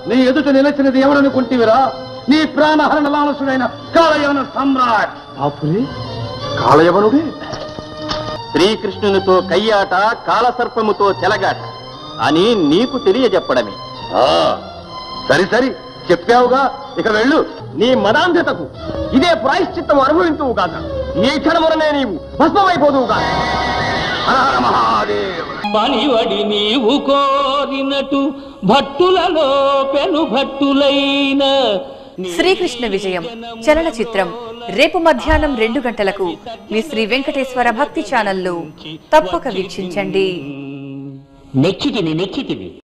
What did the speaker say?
నీ ఎదుట నిలచినది ఎవరనుకుంటేవిరా నీ ప్రాణహరణ లాలసుడైన కాళయవన సమ్రాట్ ఆపురి కాళయవనుడే శ్రీకృష్ణునితో కయ్యాట కాలసర్పముతో చెలగాట అని నీకు తెలియజెప్పడమే ఆ, సరి సరి చెప్పావుగా ఇక వెళ్ళు నీ మదాంధతకు ఇదే ప్రాయశ్చిత్తం అనుభవింతువు కాక ఈ క్షణముననే నీవు భస్మమైపోదువు కాక హర హర మహాదేవ్ పనివడి నీవు కోరినటు భట్టులలో పెను భట్టులైన శ్రీకృష్ణ విజయం చలనచిత్రం రేపు మధ్యాహ్నం రెండు గంటలకు మీ శ్రీ వెంకటేశ్వర భక్తి ఛానల్లో తప్పక వీక్షించండి మెచ్చితిని మెచ్చితివి